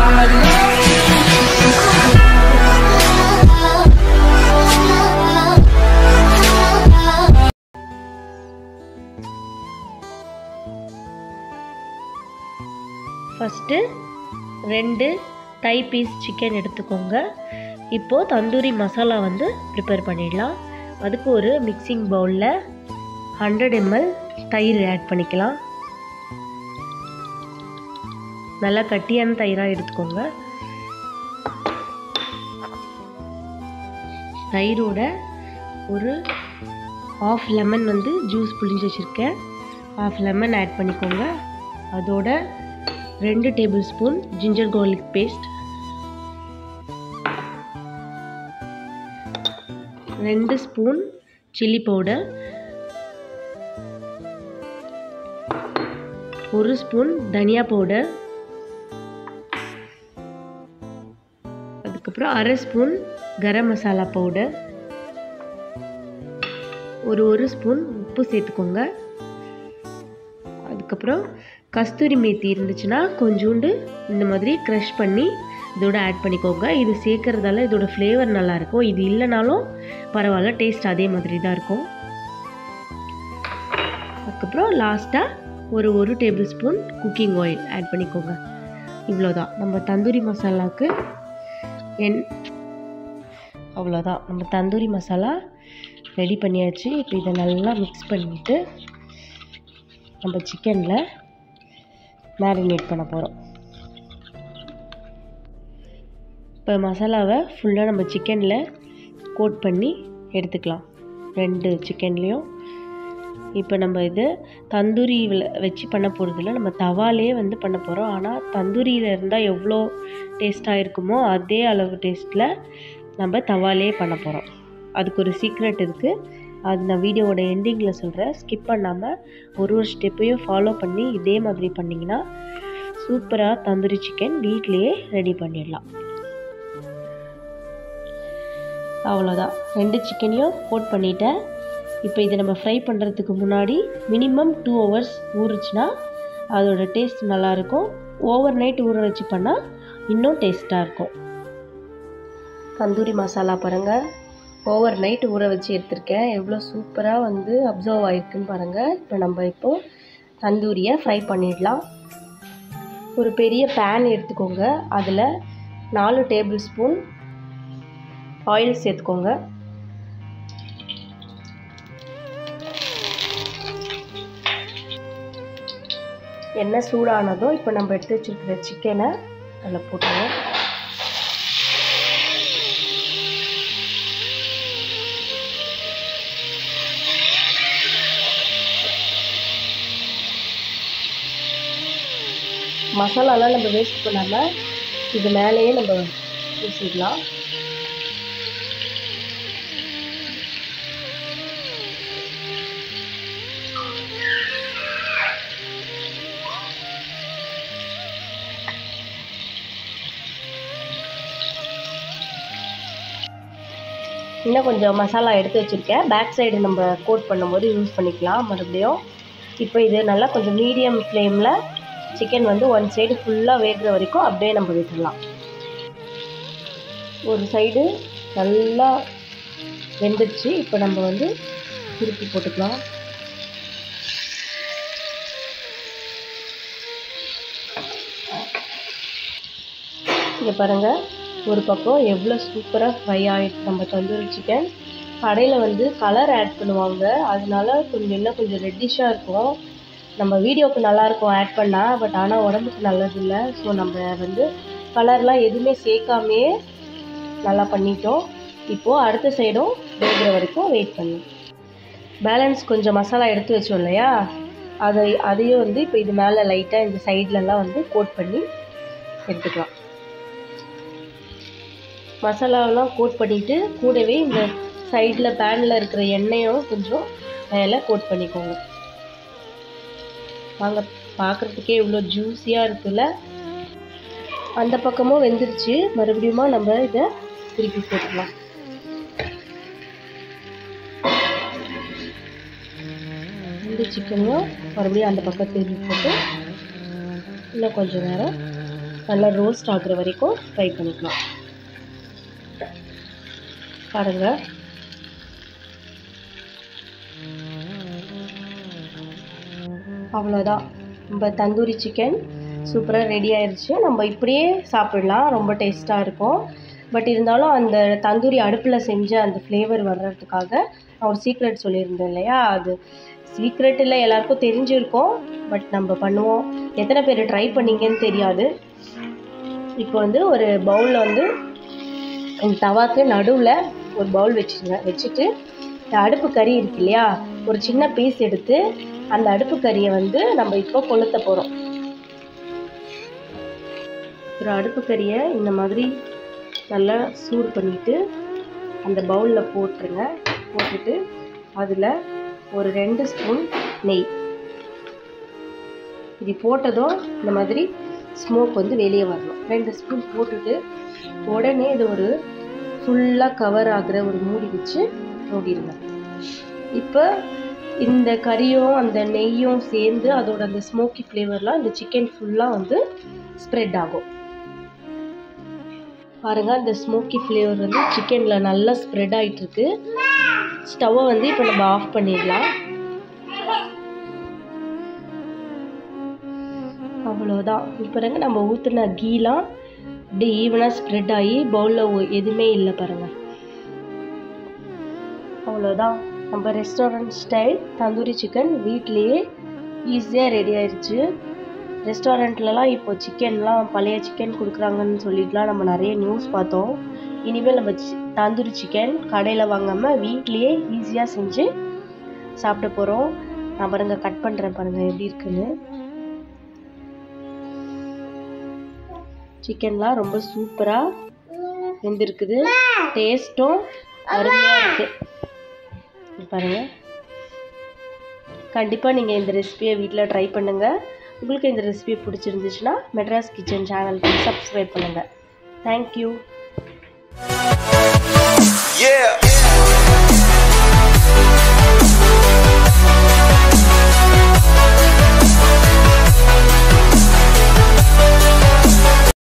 First ரெண்டு தை piece chicken எடுத்துக்கோங்க இப்போது தந்தூரி மசாலா வந்து ப்ரிப்பேர் பண்ணிடலாம் அதுக்கு ஒரு மிக்சிங் பவுலில் ஹண்ட்ரட் எம்எல் தயிர் ஆட் பண்ணிக்கலாம் நல்லா கட்டியான தயிராக எடுத்துக்கோங்க தயிரோட ஒரு ஆஃப் லெமன் வந்து ஜூஸ் புளிஞ்சு வச்சுருக்கேன் ஆஃப் லெமன் ஆட் பண்ணிக்கோங்க அதோட ரெண்டு table spoon ginger garlic paste ரெண்டு ஸ்பூன் சில்லி பவுடர் ஒரு ஸ்பூன் தனியா பவுடர் அதுக்கப்புறம் அரை ஸ்பூன் கரம் மசாலா பவுடர் ஒரு ஒரு ஸ்பூன் உப்பு சேர்த்துக்கோங்க அதுக்கப்புறம் கஸ்தூரி மேத்தி இருந்துச்சுன்னா கொஞ்சோண்டு இந்த மாதிரி க்ரஷ் பண்ணி இதோட ஆட் பண்ணிக்கோங்க இது சேர்க்கறதால இதோட ஃப்ளேவர் நல்லாயிருக்கும் இது இல்லைனாலும் பரவாயில்ல டேஸ்ட் அதே மாதிரி தான் இருக்கும் அதுக்கப்புறம் லாஸ்ட்டாக ஒரு ஒரு table spoon cooking oil add பண்ணிக்கோங்க இவ்வளோதான் நம்ம தந்தூரி மசாலாவுக்கு என் அவ்வளோதான் நம்ம தந்தூரி மசாலா ரெடி பண்ணியாச்சு இப்போ இதை நல்லா மிக்ஸ் பண்ணிவிட்டு நம்ம சிக்கனில் மேரினேட் பண்ண போகிறோம் இப்போ மசாலாவை ஃபுல்லாக நம்ம சிக்கனில் கோட் பண்ணி எடுத்துக்கலாம் ரெண்டு சிக்கன்லேயும் இப்போ நம்ம இது தந்தூரியில் வச்சு பண்ண போகிறதில்ல நம்ம தவாலே வந்து பண்ண போகிறோம் ஆனால் தந்தூரியில் இருந்தால் எவ்வளோ டேஸ்ட்டாக இருக்குமோ அதே அளவு டேஸ்ட்டில் நம்ம தவாலே பண்ண போகிறோம் அதுக்கு ஒரு சீக்ரெட் இருக்குது அது நான் வீடியோவோட எண்டிங்கில் சொல்கிறேன் ஸ்கிப் பண்ணாமல் ஒரு ஒரு ஸ்டெப்பையும் ஃபாலோ பண்ணி இதே மாதிரி பண்ணிங்கன்னா சூப்பராக தந்தூரி சிக்கன் வீட்லேயே ரெடி பண்ணிடலாம் அவ்வளோதான் ரெண்டு சிக்கனையும் கோட் பண்ணிட்டேன் இப்போ இதை நம்ம ஃப்ரை பண்ணுறதுக்கு முன்னாடி மினிமம் டூ ஹவர்ஸ் ஊறுச்சுன்னா அதோட டேஸ்ட் நல்லாயிருக்கும் ஓவர் நைட் ஊற வச்சு பண்ணால் இன்னும் டேஸ்ட்டாக இருக்கும் தந்தூரி மசாலா பாருங்கள் ஓவர் நைட் ஊற வச்சு எடுத்திருக்கேன் எவ்வளோ சூப்பராக வந்து அப்சர்வ் ஆகிருக்குன்னு பாருங்கள் இப்போ நம்ம இப்போது தந்தூரியை ஃப்ரை பண்ணிடலாம் ஒரு பெரிய பேன் எடுத்துக்கோங்க அதில் நாலு டேபிள் ஸ்பூன் ஆயில் சேர்த்துக்கோங்க எண்ணெய் சூடானதும் இப்போ நம்ம எடுத்து வச்சுருக்கிற சிக்கனை அதில் போட்டுருவோம் மசாலாலாம் நம்ம வேஸ்ட் பண்ணாமல் இது மேலேயே நம்ம பூசிடலாம் இன்னும் கொஞ்சம் மசாலா எடுத்து வச்சுருக்கேன் பேக் சைடு நம்ம கோட் பண்ணும்போது யூஸ் பண்ணிக்கலாம் மறுபடியும் இப்போ இது நல்லா கொஞ்சம் மீடியம் ஃப்ளேமில் சிக்கன் வந்து ஒன் சைடு ஃபுல்லாக வேகிற வரைக்கும் அப்படியே நம்ம விட்டுடலாம் ஒரு சைடு நல்லா வெந்துடுச்சு இப்போ நம்ம வந்து திருப்பி போட்டுக்கலாம் இங்கே பாருங்கள் ஒரு பக்கம் எவ்வளோ சூப்பராக ஃப்ரை ஆகிட்டு நம்ம தந்தூரி சிக்கன் கடையில் வந்து கலர் ஆட் பண்ணுவாங்க அதனால கொஞ்சம் இன்னும் கொஞ்சம் ரெட்டிஷாக இருக்கும் நம்ம வீடியோவுக்கு நல்லாயிருக்கும் ஆட் பண்ணால் பட் ஆனால் உடம்புக்கு நல்லதில்லை ஸோ நம்ம வந்து கலர்லாம் எதுவுமே சேர்க்காமையே நல்லா பண்ணிட்டோம் இப்போது அடுத்த சைடும் வேகிற வரைக்கும் வெயிட் பண்ணணும் பேலன்ஸ் கொஞ்சம் மசாலா எடுத்து வச்சோம் இல்லையா அதை அதையும் வந்து இப்போ இது மேலே லைட்டாக இந்த சைட்லலாம் வந்து கோட் பண்ணி எடுத்துக்கலாம் மசாலாவெல்லாம் கோட் பண்ணிவிட்டு கூடவே இந்த சைடில் பேனில் இருக்கிற எண்ணெயும் கொஞ்சம் மேலே கோட் பண்ணிக்கோங்க வாங்க பார்க்குறதுக்கே இவ்வளோ ஜூஸியாக இருக்குல்ல அந்த பக்கமும் வெந்துருச்சு மறுபடியும் நம்ம இதை திருப்பி போட்டுக்கலாம் இந்த சிக்கனையும் மறுபடியும் அந்த பக்கம் திருப்பி போட்டு இன்னும் கொஞ்சம் நேரம் நல்லா ரோஸ்ட் ஆகுற வரைக்கும் ஃப்ரை பண்ணிக்கலாம் பாருங்கள் அவ்வளோதான் நம்ம தந்தூரி சிக்கன் சூப்பராக ரெடி ஆயிடுச்சு நம்ம இப்படியே சாப்பிடலாம் ரொம்ப டேஸ்ட்டாக இருக்கும் பட் இருந்தாலும் அந்த தந்தூரி அடுப்பில் செஞ்ச அந்த ஃப்ளேவர் வர்றதுக்காக நான் ஒரு சீக்ரெட் சொல்லியிருந்தேன் இல்லையா அது சீக்ரெட் இல்லை எல்லாருக்கும் தெரிஞ்சிருக்கும் பட் நம்ம பண்ணுவோம் எத்தனை பேர் ட்ரை பண்ணீங்கன்னு தெரியாது இப்போ வந்து ஒரு பவுலில் வந்து இந்த தவாக்கு நடுவில் ஒரு பவுல் வச்சுருங்க வச்சுட்டு இந்த அடுப்பு கறி இருக்கு இல்லையா ஒரு சின்ன பீஸ் எடுத்து அந்த அடுப்பு கறியை வந்து நம்ம இப்போ கொளுத்த போகிறோம் ஒரு அடுப்பு கறியை இந்த மாதிரி நல்லா சூடு பண்ணிவிட்டு அந்த பவுலில் போட்டுருங்க போட்டுட்டு அதில் ஒரு ரெண்டு ஸ்பூன் நெய் இது போட்டதும் இந்த மாதிரி ஸ்மோக் வந்து வெளியே வரணும் ரெண்டு ஸ்பூன் போட்டுட்டு உடனே இது ஒரு ஃபுல்லாக கவர் ஆகிற ஒரு மூடி வச்சு மூடிடுங்க இப்போ இந்த கறியும் அந்த நெய்யும் சேர்ந்து அதோட அந்த ஸ்மோக்கி ஃப்ளேவர்லாம் இந்த சிக்கன் ஃபுல்லாக வந்து ஸ்ப்ரெட் ஆகும் பாருங்க அந்த ஸ்மோக்கி ஃப்ளேவர் வந்து சிக்கனில் நல்லா ஸ்ப்ரெட் ஆகிட்டு இருக்கு ஸ்டவ்வை வந்து இப்போ நம்ம ஆஃப் பண்ணிடலாம் அவ்வளோதான் இப்போ பாருங்க நம்ம ஊற்றின கீலாம் அப்படியே ஈவனாக ஸ்ப்ரெட் ஆகி பவுலில் எதுவுமே இல்லை பாருங்கள் அவ்வளோதான் நம்ம ரெஸ்டாரண்ட் ஸ்டைல் தந்தூரி சிக்கன் வீட்லேயே ஈஸியாக ரெடி ஆயிடுச்சு ரெஸ்டாரண்ட்லலாம் இப்போ சிக்கன்லாம் பழைய சிக்கன் கொடுக்குறாங்கன்னு சொல்லிட்டுலாம் நம்ம நிறைய நியூஸ் பார்த்தோம் இனிமேல் நம்ம சி- தந்தூரி சிக்கன் கடையில் வாங்காமல் வீட்லேயே ஈஸியாக செஞ்சு சாப்பிட போகிறோம் நான் பாருங்க கட் பண்ணுறேன் பாருங்கள் எப்படி இருக்குன்னு சிக்கன்லாம் ரொம்ப சூப்பராக வெந்திருக்குது டேஸ்ட்டும் அருமையாக இருக்குது பாருங்கள் கண்டிப்பாக நீங்கள் இந்த ரெசிபியை வீட்டில் ட்ரை பண்ணுங்கள் உங்களுக்கு இந்த ரெசிபி பிடிச்சிருந்துச்சுன்னா மெட்ராஸ் கிச்சன் சேனலுக்கு சப்ஸ்கிரைப் பண்ணுங்கள் தேங்க்யூ Yeah.